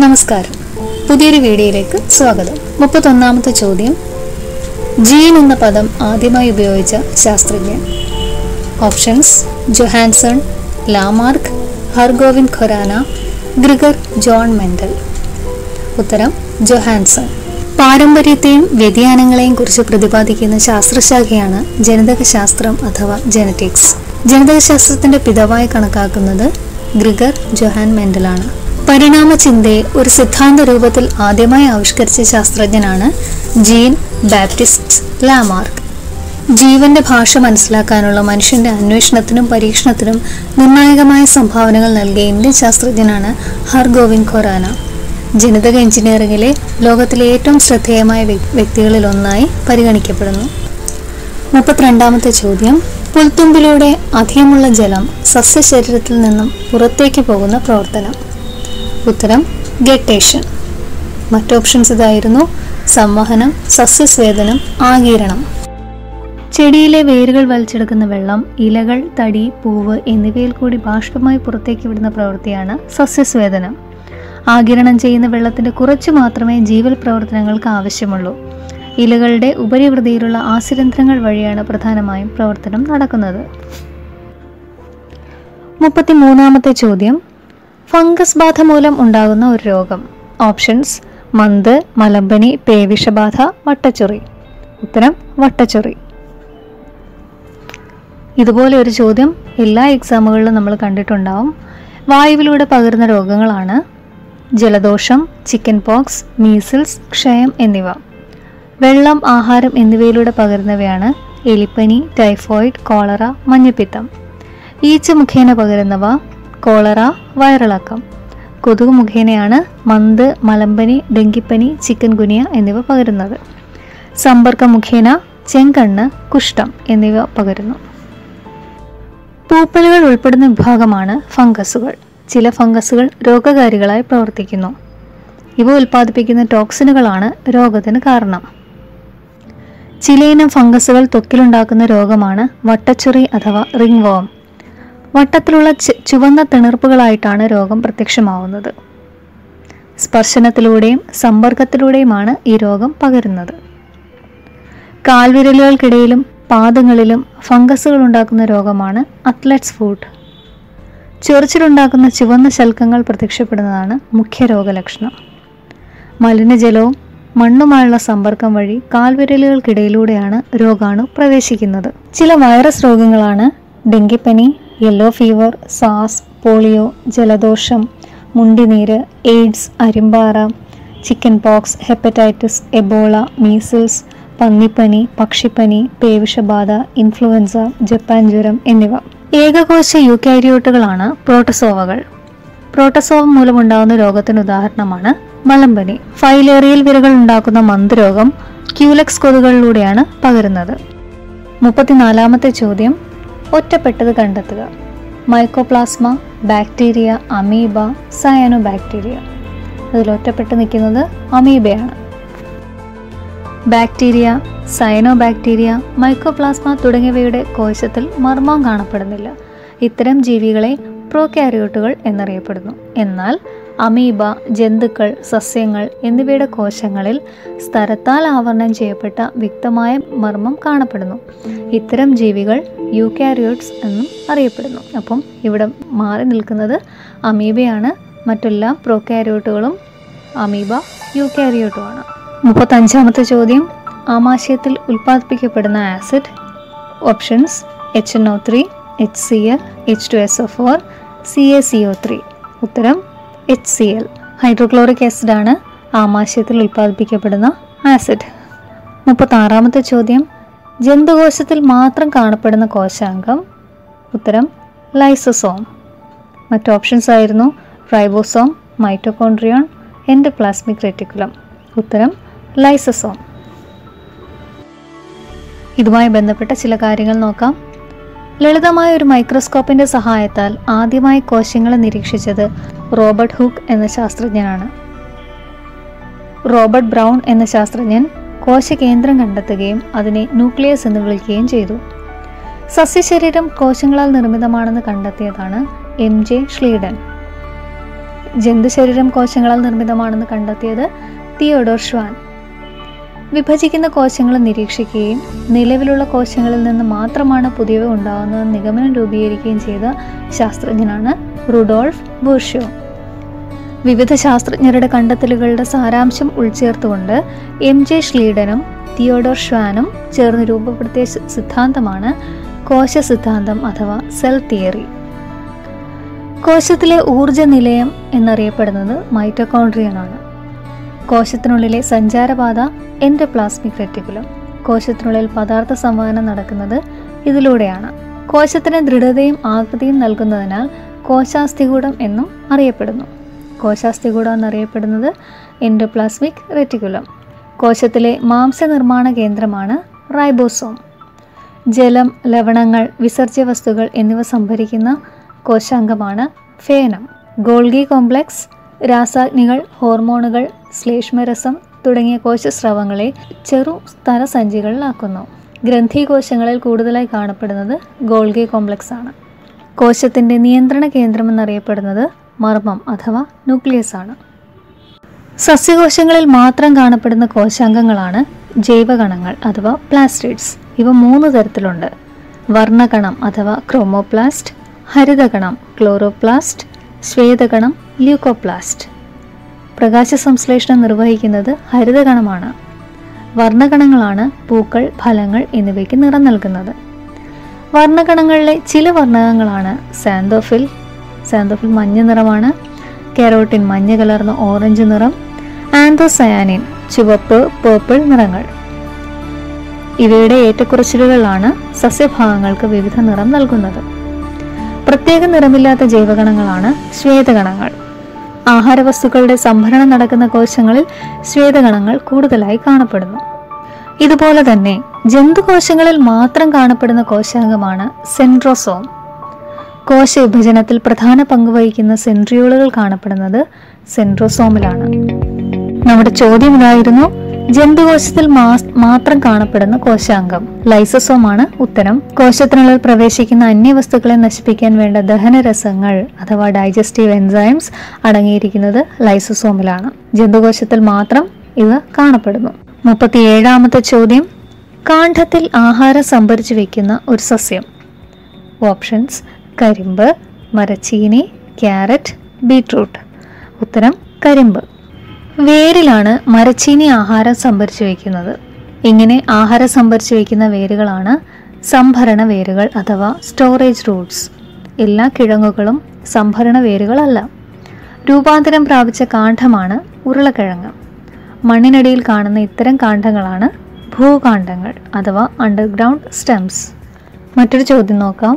നമസ്കാരം പുതിയൊരു വീഡിയോയിലേക്ക് സ്വാഗതം മുപ്പത്തൊന്നാമത്തെ ചോദ്യം ജീൻ എന്ന പദം ആദ്യമായി ഉപയോഗിച്ച ശാസ്ത്രജ്ഞൻ options Johannsen Lamarck Hargobind Khorana Gregor John Mendel ഉത്തരം ജൊഹാൻസൺ പാരമ്പര്യത്തെയും വ്യതിയാനങ്ങളെയും കുറിച്ച് പ്രതിപാദിക്കുന്ന ശാസ്ത്രശാഖയാണ് ജനിതകശാസ്ത്രം അഥവാ ജനറ്റിക്സ് ജനിതകശാസ്ത്രത്തിന്റെ പിതാവായി കണക്കാക്കുന്നത് ഗ്രിഗർ ജൊഹാൻ മെൻഡലാണ് പരിണാമ ചിന്തയെ ഒരു സിദ്ധാന്ത രൂപത്തിൽ ആദ്യമായി ആവിഷ്കരിച്ച ശാസ്ത്രജ്ഞനാണ് ജീൻ ബാപ്റ്റിസ്റ്റ് ലാമാർക്ക് ജീവന്റെ ഭാഷ മനസ്സിലാക്കാനുള്ള മനുഷ്യന്റെ അന്വേഷണത്തിനും പരീക്ഷണത്തിനും നിർണായകമായ സംഭാവനകൾ നൽകിയ ഇന്ത്യൻ ശാസ്ത്രജ്ഞനാണ് ഹർഗോവിന്ദ് ഖൊറാന ജനിതക എഞ്ചിനീയറിംഗിലെ ലോകത്തിലെ ഏറ്റവും ശ്രദ്ധേയമായ വ്യ- വ്യക്തികളിൽ ഒന്നായി പരിഗണിക്കപ്പെടുന്നു മുപ്പത്തിരണ്ടാമത്തെ ചോദ്യം പുൽത്തുമ്പിലൂടെ അധികമുള്ള ജലം സസ്യശരീരത്തിൽ നിന്നും പുറത്തേക്ക് പോകുന്ന പ്രവർത്തനം ഉത്തരം ഗട്ടേഷൻ മറ്റ് ഓപ്ഷൻസ് ഇതായിരുന്നു സംവഹനം സസ്യസ്വേദനം ആഗീരണം ചെടിയിലെ വേരുകൾ വലിച്ചെടുക്കുന്ന വെള്ളം ഇലകൾ തടി പൂവ് എന്നിവയിൽ കൂടി ബാഷ്പമായി പുറത്തേക്ക് വിടുന്ന പ്രവൃത്തിയാണ് സസ്യസ്വേദനം ആഗിരണം ചെയ്യുന്ന വെള്ളത്തിന്റെ കുറച്ചു മാത്രമേ ജീവൽ പ്രവർത്തനങ്ങൾക്ക് ആവശ്യമുള്ളൂ ഇലകളുടെ ഉപരിവൃതിയിലുള്ള ആസിരന്ധ്രങ്ങൾ വഴിയാണ് പ്രധാനമായും പ്രവർത്തനം നടക്കുന്നത് മുപ്പത്തിമൂന്നാമത്തെ ചോദ്യം ഫംഗസ് ബാധ മൂലം ഉണ്ടാകുന്ന ഒരു രോഗം ഓപ്ഷൻസ് മന്ത് മലമ്പനി പേവിഷബാധ വട്ടച്ചൊറി ഉത്തരം വട്ടച്ചൊറി ഇതുപോലെ ഒരു ചോദ്യം എല്ലാ എക്സാമുകളിലും നമ്മൾ കണ്ടിട്ടുണ്ടാവും വായുവിലൂടെ പകരുന്ന രോഗങ്ങളാണ് ജലദോഷം ചിക്കൻ പോക്സ് മീസിൽസ് ക്ഷയം എന്നിവ വെള്ളം ആഹാരം എന്നിവയിലൂടെ പകരുന്നവയാണ് എലിപ്പനി ടൈഫോയിഡ് കോളറ മഞ്ഞപ്പിത്തം ഈച്ച മുഖേന പകരുന്നവ കോളറ വയറിളക്കം കൊതുക് മുഖേനയാണ് മന്ത് മലമ്പനി ഡെങ്കിപ്പനി ചിക്കൻ ഗുനിയ എന്നിവ പകരുന്നത് സമ്പർക്കം മുഖേന ചെങ്കണ്ണ് കുഷ്ഠം എന്നിവ പകരുന്നു പൂപ്പലുകൾ ഉൾപ്പെടുന്ന വിഭാഗമാണ് ഫംഗസുകൾ ചില ഫംഗസുകൾ രോഗകാരികളായി പ്രവർത്തിക്കുന്നു ഇവ ഉൽപ്പാദിപ്പിക്കുന്ന ടോക്സിനുകളാണ് രോഗത്തിന് കാരണം ചിലയിനം ഫംഗസുകൾ ത്വക്കിലുണ്ടാക്കുന്ന രോഗമാണ് വട്ടച്ചൊറി അഥവാ റിംഗ് വോം വട്ടത്തിലുള്ള ചു- ചുവന്ന തിണർപ്പുകളായിട്ടാണ് രോഗം പ്രത്യക്ഷമാവുന്നത് സ്പർശനത്തിലൂടെയും സമ്പർക്കത്തിലൂടെയുമാണ് ഈ രോഗം പകരുന്നത് കാൽവിരലുകൾക്കിടയിലും പാദങ്ങളിലും ഫംഗസുകൾ ഉണ്ടാക്കുന്ന രോഗമാണ് അത്ലറ്റ്സ് ഫുഡ് ചൊറിച്ചിലുണ്ടാക്കുന്ന ചുവന്ന ശൽക്കങ്ങൾ പ്രത്യക്ഷപ്പെടുന്നതാണ് മുഖ്യ രോഗലക്ഷണം മലിനജലവും മണ്ണുമായുള്ള സമ്പർക്കം വഴി കാൽവിരലുകൾക്കിടയിലൂടെയാണ് രോഗാണു പ്രവേശിക്കുന്നത് ചില വൈറസ് രോഗങ്ങളാണ് ഡെങ്കിപ്പനി യെല്ലോ ഫീവർ സാസ് പോളിയോ ജലദോഷം മുണ്ടിനീര് എയ്ഡ്സ് അരിമ്പാറ chicken pox hepatitis Ebola measles പന്നിപ്പനി പക്ഷിപ്പനി പേവിഷബാധ ഇൻഫ്ലുവൻസ ജപ്പാൻ ജ്വരം എന്നിവ ഏകകോശ യൂക്കാരിയോട്ടുകളാണ് പ്രോട്ടസോവകൾ പ്രോട്ടസോവ മൂലമുണ്ടാകുന്ന രോഗത്തിന് ഉദാഹരണമാണ് മലമ്പനി ഫൈലേറിയൽ വിരകൾ ഉണ്ടാക്കുന്ന മന്ദരോഗം ക്യൂലക്സ് കൊതുകളിലൂടെയാണ് പകരുന്നത് മുപ്പത്തിനാലാമത്തെ ചോദ്യം ഒറ്റപ്പെട്ടത് കണ്ടെത്തുക mycoplasma bacteria amoeba cyanobacteria അതിൽ ഒറ്റപ്പെട്ട് നിൽക്കുന്നത് അമീബയാണ് ബാക്ടീരിയ സയനോ ബാക്ടീരിയ മൈക്കോപ്ലാസ്മ തുടങ്ങിയവയുടെ കോശത്തിൽ മർമ്മം കാണപ്പെടുന്നില്ല ഇത്തരം ജീവികളെ പ്രോകാരിയോട്ടുകൾ എന്നറിയപ്പെടുന്നു എന്നാൽ അമീബ ജന്തുക്കൾ സസ്യങ്ങൾ എന്നിവയുടെ കോശങ്ങളിൽ സ്തരത്താൽ ആവരണം ചെയ്യപ്പെട്ട വ്യക്തമായ മർമ്മം കാണപ്പെടുന്നു ഇത്തരം ജീവികൾ യൂക്കാരിയോട്സ് എന്നും അറിയപ്പെടുന്നു അപ്പം ഇവിടെ മാറി നിൽക്കുന്നത് അമീബയാണ് മറ്റെല്ലാ പ്രോകാരിയോട്ടുകളും അമീബ യൂക്കാരിയോട്ടുമാണ് മുപ്പത്തഞ്ചാമത്തെ ചോദ്യം ആമാശയത്തിൽ ഉൽപ്പാദിപ്പിക്കപ്പെടുന്ന acid options H N O three H C L H two S O four C A C O three ഉത്തരം എച്ച് സി എൽ ഹൈഡ്രോക്ലോറിക് ആസിഡാണ് ആമാശയത്തിൽ ഉൽപ്പാദിപ്പിക്കപ്പെടുന്ന ആസിഡ് മുപ്പത്താറാമത്തെ ചോദ്യം ജന്തുകോശത്തിൽ മാത്രം കാണപ്പെടുന്ന കോശാംഗം ഉത്തരം ലൈസോസോം മറ്റ് ഓപ്ഷൻസ് ആയിരുന്നു റൈബോസോം മൈറ്റോകോൺട്രിയോൺ എൻഡോപ്ലാസ്മിക് റെറ്റിക്കുലം ഉത്തരം ലൈസോസോം ഇതുമായി ബന്ധപ്പെട്ട ചില കാര്യങ്ങൾ നോക്കാം ലളിതമായ ഒരു മൈക്രോസ്കോപ്പിന്റെ സഹായത്താൽ ആദ്യമായി കോശങ്ങളെ നിരീക്ഷിച്ചത് റോബർട്ട് ഹൂക്ക് എന്ന ശാസ്ത്രജ്ഞനാണ് റോബർട്ട് ബ്രൗൺ എന്ന ശാസ്ത്രജ്ഞൻ കോശകേന്ദ്രം കണ്ടെത്തുകയും അതിനെ ന്യൂക്ലിയസ് എന്ന് വിളിക്കുകയും ചെയ്തു സസ്യശരീരം കോശങ്ങളാൽ നിർമ്മിതമാണെന്ന് കണ്ടെത്തിയതാണ് എം ജെ ഷ്ലീഡൻ ജന്തുശരീരം കോശങ്ങളാൽ നിർമ്മിതമാണെന്ന് കണ്ടെത്തിയത് തിയോഡോർ ഷ്വാൻ വിഭജിക്കുന്ന കോശങ്ങൾ നിരീക്ഷിക്കുകയും നിലവിലുള്ള കോശങ്ങളിൽ നിന്ന് മാത്രമാണ് പുതിയവ ഉണ്ടാകുന്നതെന്ന് നിഗമനം രൂപീകരിക്കുകയും ചെയ്ത ശാസ്ത്രജ്ഞനാണ് റുഡോൾഫ് ബൂർഷോ വിവിധ ശാസ്ത്രജ്ഞരുടെ കണ്ടെത്തലുകളുടെ സാരാംശം ഉൾച്ചേർത്തുകൊണ്ട് എം ജെ ഷ്ലീഡനും തിയോഡോർ ഷ്വാനും ചേർന്ന് രൂപപ്പെടുത്തിയ സി- സിദ്ധാന്തമാണ് കോശ സിദ്ധാന്തം അഥവാ സെൽ തിയറി കോശത്തിലെ ഊർജ നിലയം എന്നറിയപ്പെടുന്നത് മൈറ്റോകോൺട്രിയനാണ് കോശത്തിനുള്ളിലെ സഞ്ചാരപാത എൻഡോപ്ലാസ്മിക് റെറ്റിക്കുലം കോശത്തിനുള്ളിൽ പദാർത്ഥ സംവഹനം നടക്കുന്നത് ഇതിലൂടെയാണ് കോശത്തിന് ദൃഢതയും ആകൃതിയും നൽകുന്നതിനാൽ കോശാസ്ഥികൂടം എന്നും അറിയപ്പെടുന്നു കോശാസ്ഥികൂടം എന്നറിയപ്പെടുന്നത് എൻഡോപ്ലാസ്മിക് റെറ്റിക്കുലം കോശത്തിലെ മാംസനിർമ്മാണ കേന്ദ്രമാണ് റൈബോസോം ജലം ലവണങ്ങൾ വിസർജ്യ വസ്തുക്കൾ എന്നിവ സംഭരിക്കുന്ന കോശാംഗമാണ് ഫേനം ഗോൾഗി കോംപ്ലക്സ് രാസാഗ്നികൾ ഹോർമോണുകൾ ശ്ലേഷ്മരസം തുടങ്ങിയ കോശസ്രവങ്ങളെ ചെറു സ്ഥലസഞ്ചികളിലാക്കുന്നു ഗ്രന്ഥികോശങ്ങളിൽ കൂടുതലായി കാണപ്പെടുന്നത് ഗോൾഗി കോംപ്ലക്സ് ആണ് കോശത്തിൻ്റെ നിയന്ത്രണ കേന്ദ്രമെന്നറിയപ്പെടുന്നത് മർമ്മം അഥവാ ന്യൂക്ലിയസ് ആണ് സസ്യകോശങ്ങളിൽ മാത്രം കാണപ്പെടുന്ന കോശാംഗങ്ങളാണ് ജൈവകണങ്ങൾ അഥവാ പ്ലാസ്റ്റിഡ്സ് ഇവ മൂന്ന് തരത്തിലുണ്ട് വർണ്ണകണം അഥവാ ക്രോമോപ്ലാസ്റ്റ് ഹരിതകണം ക്ലോറോപ്ലാസ്റ്റ് ശ്വേതകണം ല്യൂക്കോപ്ലാസ്റ്റ് പ്രകാശ സംശ്ലേഷണം നിർവഹിക്കുന്നത് ഹരിതകണമാണ് വർണ്ണകണങ്ങളാണ് പൂക്കൾ ഫലങ്ങൾ എന്നിവയ്ക്ക് നിറം നൽകുന്നത് വർണ്ണകണങ്ങളിലെ ചില വർണ്ണകങ്ങളാണ് സാന്തോഫിൽ സാന്തോഫിൽ മഞ്ഞ നിറമാണ് കെറോട്ടിൻ മഞ്ഞ കലർന്ന ഓറഞ്ച് നിറം ആന്തോസയാനിൻ ചുവപ്പ് പേർപ്പിൾ നിറങ്ങൾ ഇവയുടെ ഏറ്റക്കുറച്ചിലുകളാണ് സസ്യഭാഗങ്ങൾക്ക് വിവിധ നിറം നൽകുന്നത് പ്രത്യേക നിറമില്ലാത്ത ജൈവകണങ്ങളാണ് ശ്വേതകണങ്ങൾ ആഹാരവസ്തുക്കളുടെ സംഭരണം നടക്കുന്ന കോശങ്ങളിൽ ശ്വേതകണങ്ങൾ കൂടുതലായി കാണപ്പെടുന്നു ഇതുപോലെ തന്നെ ജന്തുകോശങ്ങളിൽ മാത്രം കാണപ്പെടുന്ന കോശാംഗമാണ് സെൻട്രോസോം കോശ വിഭജനത്തിൽ പ്രധാന പങ്ക് വഹിക്കുന്ന സെൻട്രിയോളുകൾ കാണപ്പെടുന്നത് സെൻട്രോസോമിലാണ് നമ്മുടെ ചോദ്യം ഇതായിരുന്നു ജന്തുകോശത്തിൽ മാ- മാത്രം കാണപ്പെടുന്ന കോശാംഗം ലൈസോസോമാണ് ഉത്തരം കോശത്തിനുള്ളിൽ പ്രവേശിക്കുന്ന അന്യവസ്തുക്കളെ നശിപ്പിക്കാൻ വേണ്ട ദഹനരസങ്ങൾ അഥവാ ഡൈജസ്റ്റീവ് എൻസൈംസ് അടങ്ങിയിരിക്കുന്നത് ലൈസോസോമിലാണ് ജന്തുകോശത്തിൽ മാത്രം ഇവ കാണപ്പെടുന്നു മുപ്പത്തിയേഴാമത്തെ ചോദ്യം കാണ്ഡത്തിൽ ആഹാരം സംഭരിച്ചു വെക്കുന്ന ഒരു സസ്യം ഓപ്ഷൻസ് കരിമ്പ് മരച്ചീനി ക്യാരറ്റ് ബീട്രൂട്ട് ഉത്തരം കരിമ്പ് വേരിലാണ് മരച്ചീനി ആഹാരം സംഭരിച്ചു വയ്ക്കുന്നത് ഇങ്ങനെ ആഹാരം സംഭരിച്ചു വയ്ക്കുന്ന വേരുകളാണ് സംഭരണ വേരുകൾ അഥവാ സ്റ്റോറേജ് റൂട്ട്സ് എല്ലാ കിഴങ്ങുകളും സംഭരണ വേരുകളല്ല രൂപാന്തരം പ്രാപിച്ച കാണ്ഡമാണ് ഉരുളക്കിഴങ്ങ് മണ്ണിനടിയിൽ കാണുന്ന ഇത്തരം കാണ്ഡങ്ങളാണ് ഭൂകാണ്ഡങ്ങൾ അഥവാ അണ്ടർഗ്രൗണ്ട് സ്റ്റെംസ് മറ്റൊരു ചോദ്യം നോക്കാം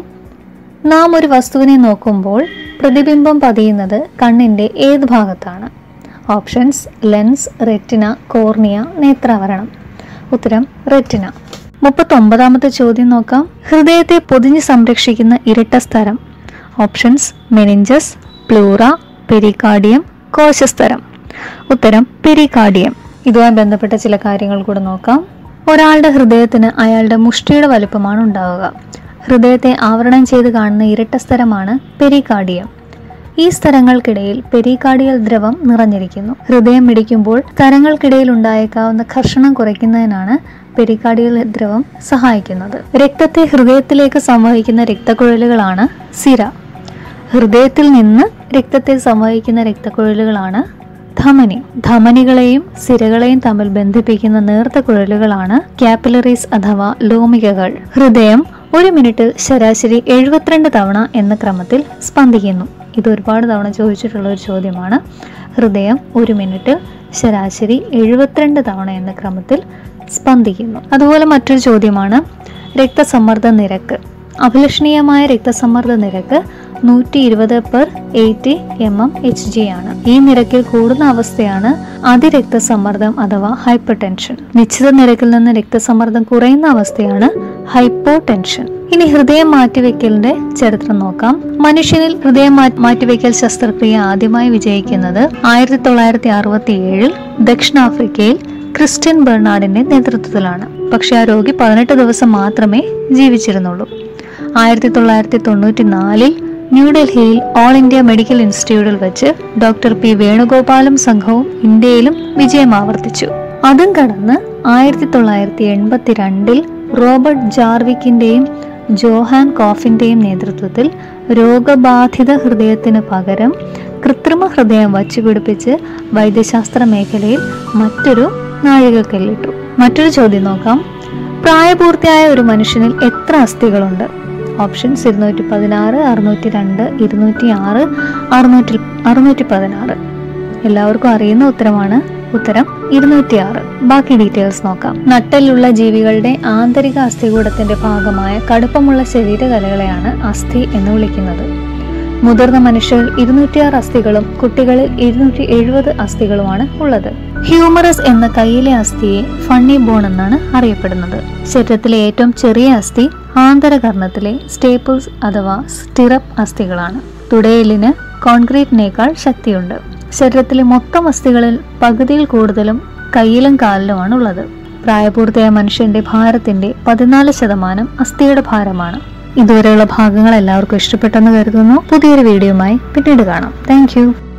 നാം ഒരു വസ്തുവിനെ നോക്കുമ്പോൾ പ്രതിബിംബം പതിയുന്നത് കണ്ണിൻ്റെ ഏത് ഭാഗത്താണ് ഓപ്ഷൻസ് ലെൻസ് റെറ്റിന കോർണിയ നേത്രാവരണം ഉത്തരം റെറ്റിന മുപ്പത്തൊമ്പതാമത്തെ ചോദ്യം നോക്കാം ഹൃദയത്തെ പൊതിഞ്ഞ് സംരക്ഷിക്കുന്ന ഇരട്ട സ്ഥലം ഓപ്ഷൻസ് മെനിഞ്ചസ് പ്ലൂറ പെരികാർഡിയം കോശസ്തരം ഉത്തരം പെരികാർഡിയം ഇതുമായി ബന്ധപ്പെട്ട ചില കാര്യങ്ങൾ കൂടെ നോക്കാം ഒരാളുടെ ഹൃദയത്തിന് അയാളുടെ മുഷ്ടിയുടെ വലുപ്പമാണ് ഉണ്ടാവുക ഹൃദയത്തെ ആവരണം ചെയ്ത് കാണുന്ന ഇരട്ട സ്ഥലമാണ് പെരികാർഡിയം ഈ സ്ഥലങ്ങൾക്കിടയിൽ പെരികാർഡിയൽ ദ്രവം നിറഞ്ഞിരിക്കുന്നു ഹൃദയം മിടിക്കുമ്പോൾ സ്ഥലങ്ങൾക്കിടയിൽ ഉണ്ടായേക്കാവുന്ന ഘർഷണം കുറയ്ക്കുന്നതിനാണ് പെരികാർഡിയൽ ദ്രവം സഹായിക്കുന്നത് രക്തത്തെ ഹൃദയത്തിലേക്ക് സംവഹിക്കുന്ന രക്തക്കുഴലുകളാണ് സിര ഹൃദയത്തിൽ നിന്ന് രക്തത്തെ സംവഹിക്കുന്ന രക്തക്കുഴലുകളാണ് ധമനി ധമനികളെയും സിരകളെയും തമ്മിൽ ബന്ധിപ്പിക്കുന്ന നേർത്ത കുഴലുകളാണ് കാപ്പിലറീസ് അഥവാ ലോമികകൾ ഹൃദയം ഒരു മിനിറ്റിൽ ശരാശരി എഴുപത്തിരണ്ട് തവണ എന്ന ക്രമത്തിൽ സ്പന്ദിക്കുന്നു ഇത് ഒരുപാട് തവണ ചോദിച്ചിട്ടുള്ള ഒരു ചോദ്യമാണ് ഹൃദയം ഒരു മിനിറ്റിൽ ശരാശരി എഴുപത്തിരണ്ട് തവണ എന്ന ക്രമത്തിൽ സ്പന്ദിക്കുന്നു അതുപോലെ മറ്റൊരു ചോദ്യമാണ് രക്തസമ്മർദ്ദ നിരക്ക് അഭിലഷണീയമായ രക്തസമ്മർദ്ദ നിരക്ക് നൂറ്റി ഇരുപത് per eighty M M H G ആണ് ഈ നിരക്കിൽ കൂടുന്ന അവസ്ഥയാണ് അതിരക്തസമ്മർദ്ദം അഥവാ ഹൈപ്പർ ടെൻഷൻ നിശ്ചിത നിരക്കിൽ നിന്ന് രക്തസമ്മർദ്ദം കുറയുന്ന അവസ്ഥയാണ് ഹൈപ്പോ ടെൻഷൻ ഇനി ഹൃദയം മാറ്റിവെക്കലിന്റെ ചരിത്രം നോക്കാം മനുഷ്യനിൽ ഹൃദയം മാ- മാറ്റിവെക്കൽ ശസ്ത്രക്രിയ ആദ്യമായി വിജയിക്കുന്നത് ആയിരത്തി തൊള്ളായിരത്തി അറുപത്തി ഏഴിൽ ദക്ഷിണാഫ്രിക്കയിൽ ക്രിസ്ത്യൻ ബെർണാഡിന്റെ നേതൃത്വത്തിലാണ് പക്ഷെ ആ രോഗി പതിനെട്ട് ദിവസം മാത്രമേ ജീവിച്ചിരുന്നുള്ളൂ ആയിരത്തി തൊള്ളായിരത്തി തൊണ്ണൂറ്റി നാലിൽ ന്യൂഡൽഹിയിൽ ഓൾ ഇന്ത്യ മെഡിക്കൽ ഇൻസ്റ്റിറ്റ്യൂട്ടിൽ വെച്ച് ഡോക്ടർ പി വേണുഗോപാലും സംഘവും ഇന്ത്യയിലും വിജയം ആവർത്തിച്ചു അതും കടന്ന് ആയിരത്തി തൊള്ളായിരത്തി എൺപത്തിരണ്ടിൽ റോബർട്ട് ജാർവിക്കിന്റെയും ജോഹാൻ കോഫിന്റെയും നേതൃത്വത്തിൽ രോഗബാധിത ഹൃദയത്തിന് പകരം കൃത്രിമ ഹൃദയം വച്ചുപിടിപ്പിച്ച് വൈദ്യശാസ്ത്ര മേഖലയിൽ മറ്റൊരു നാഴികക്കല്ലിട്ടു മറ്റൊരു ചോദ്യം നോക്കാം പ്രായപൂർത്തിയായ ഒരു മനുഷ്യനിൽ എത്ര അസ്ഥികളുണ്ട് ഓപ്ഷൻസ് ഇരുന്നൂറ്റി പതിനാറ് അറുന്നൂറ്റി രണ്ട് ഇരുന്നൂറ്റി ആറ് അറുന്നൂറ്റി അറുന്നൂറ്റി പതിനാറ് എല്ലാവർക്കും അറിയുന്ന ഉത്തരമാണ് ഉത്തരം ഇരുന്നൂറ്റി ആറ് ബാക്കി ഡീറ്റെയിൽസ് നോക്കാം നട്ടലുള്ള ജീവികളുടെ ആന്തരിക അസ്ഥികൂടത്തിന്റെ ഭാഗമായ കടുപ്പമുള്ള ശരീരകലകളെയാണ് അസ്ഥി എന്ന് വിളിക്കുന്നത് മുതിർന്ന മനുഷ്യരിൽ ഇരുന്നൂറ്റിയാറ് അസ്ഥികളും കുട്ടികളിൽ ഇരുന്നൂറ്റി എഴുപത് അസ്ഥികളുമാണ് ഉള്ളത് ഹ്യൂമറസ് എന്ന കയ്യിലെ അസ്ഥിയെ ഫണ്ണി ബോൺ എന്നാണ് അറിയപ്പെടുന്നത് ശരീരത്തിലെ ഏറ്റവും ചെറിയ അസ്ഥി ആന്തരകർണത്തിലെ സ്റ്റേപ്പിൾസ് അഥവാ സ്റ്റിറപ്പ് അസ്ഥികളാണ് തുടയലിന് കോൺക്രീറ്റിനേക്കാൾ ശക്തിയുണ്ട് ശരീരത്തിലെ മൊത്തം അസ്ഥികളിൽ പകുതിയിൽ കൂടുതലും കയ്യിലും കാലിലുമാണ് ഉള്ളത് പ്രായപൂർത്തിയായ മനുഷ്യന്റെ ഭാരത്തിന്റെ പതിനാല് ശതമാനം അസ്ഥിയുടെ ഭാരമാണ് ഇതുവരെയുള്ള ഭാഗങ്ങൾ എല്ലാവർക്കും ഇഷ്ടപ്പെട്ടെന്ന് കരുതുന്നു പുതിയൊരു വീഡിയോയുമായി പിന്നീട് കാണാം താങ്ക്